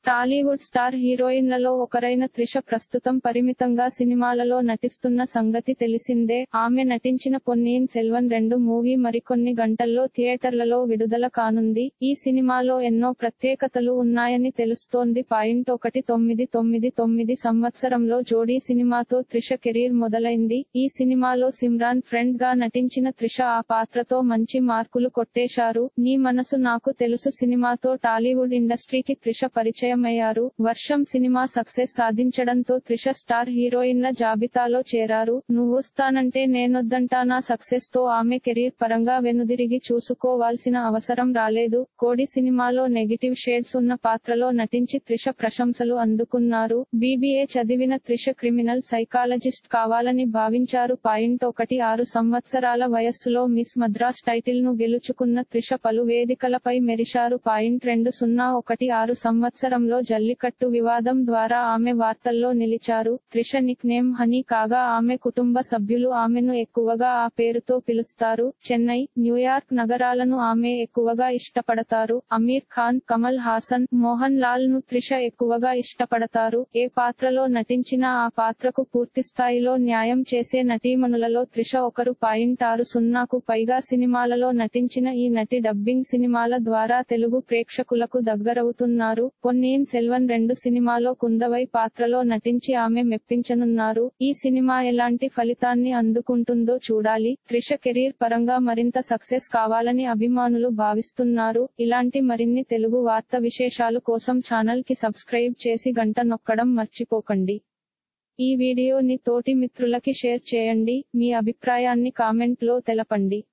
Tollywood star హీరోయిన్లలో ఒకరైన త్రిష ప్రస్తుతం పరిమితంగా సినిమాలలో నటిస్తున్న సంగతి తెలిసిందే ఆమె నటించిన పొన్నియిన్ సెల్వన్ రెండు మూవీ మరికొన్ని గంటల్లో థియేటర్లలో విడుదల కానుంది ఈ సినిమాలో ఎన్నో ప్రత్యేకతలు ఉన్నాయని తెలుస్తోంది పాయింట్ ఒకటి తొమ్మిది తొమ్మిది తొమ్మిది సంవత్సరంలో జోడీ సినిమాతో త్రిష కెరీర్ మొదలైంది ఈ సినిమాలో సిమ్రాన్ ఫ్రెండ్ గా నటించిన త్రిష ఆ పాత్రతో మంచి మార్కులు కొట్టేశారు నీ మనసు నాకు తెలుసు సినిమాతో టాలీవుడ్ ఇండస్ట్రీకి త్రిష పరిచయమయ్యారు వర్షం సినిమా సక్సెస్ సాధించడంతో త్రిష స్టార్ హీరోయిన్ల జాబితాలో చేరారు నువ్వొస్తానంటే నేనొద్దంటానా సక్సెస్ తో ఆమె కెరీర్ పరంగా వెనుదిరిగి చూసుకోవాల్సిన అవసరం రాలేదు కోడి సినిమాలో నెగిటివ్ షేడ్స్ ఉన్న పాత్రలో నటించి త్రిష ప్రశంసలు అందుకున్నారు బీబీఏ చదివిన త్రిష క్రిమినల్ సైకాలజిస్ట్ కావాలని భావించారు పాయింట్ ఒకటి ఆరు సంవత్సరాల వయస్సులో మిస్ మద్రాస్ టైటిల్ ను గెలుచుకున్న త్రిష పలు వేదికలపై మెరిశారు పాయింట్ రెండు సున్నా ఒకటి ఆరు సంవత్సరంలో జల్లికట్టు వివాదం ద్వారా ఆమె వార్తల్లో నిలిచారు త్రిష నిక్ నేమ్ హనీ కాగా ఆమె కుటుంబ సభ్యులు ఆమెను ఎక్కువగా ఆ పేరుతో పిలుస్తారు చెన్నై న్యూయార్క్ నగరాలను ఆమె ఎక్కువగా ఇష్టపడతారు అమీర్ ఖాన్ కమల్ హాసన్ మోహన్ లాల్ ను త్రిష ఎక్కువగా ఇష్టపడతారు ఏ పాత్రలో నటించినా ఆ పాత్రకు పూర్తి స్థాయిలో న్యాయం చేసే నటీమణులలో త్రిష ఒకరు పాయింట్ ఆరు సున్నాకు పైగా సినిమాలలో నటించిన ఈ నటి డబ్బింగ్ సినిమాల ద్వారా తెలుగు ప్రేక్షకులకు దగ్గరవుతున్నారు పొన్నియిన్ సెల్వన్ రెండు సినిమాలో కుందవై పాత్రలో నటించి ఆమె మెప్పించనున్నారు ఈ సినిమా ఎలాంటి ఫలితాన్ని అందుకుంటుందో చూడాలి త్రిష కెరీర్ పరంగా మరింత సక్సెస్ కావాలని అభిమానులు భావిస్తున్నారు ఇలాంటి మరిన్ని తెలుగు వార్త విశేషాలు కోసం ఛానల్ కి సబ్స్క్రైబ్ చేసి గంట నొక్కడం మర్చిపోకండి ఈ వీడియోని తోటి మిత్రులకి షేర్ చేయండి మీ అభిప్రాయాన్ని కామెంట్ లో తెలపండి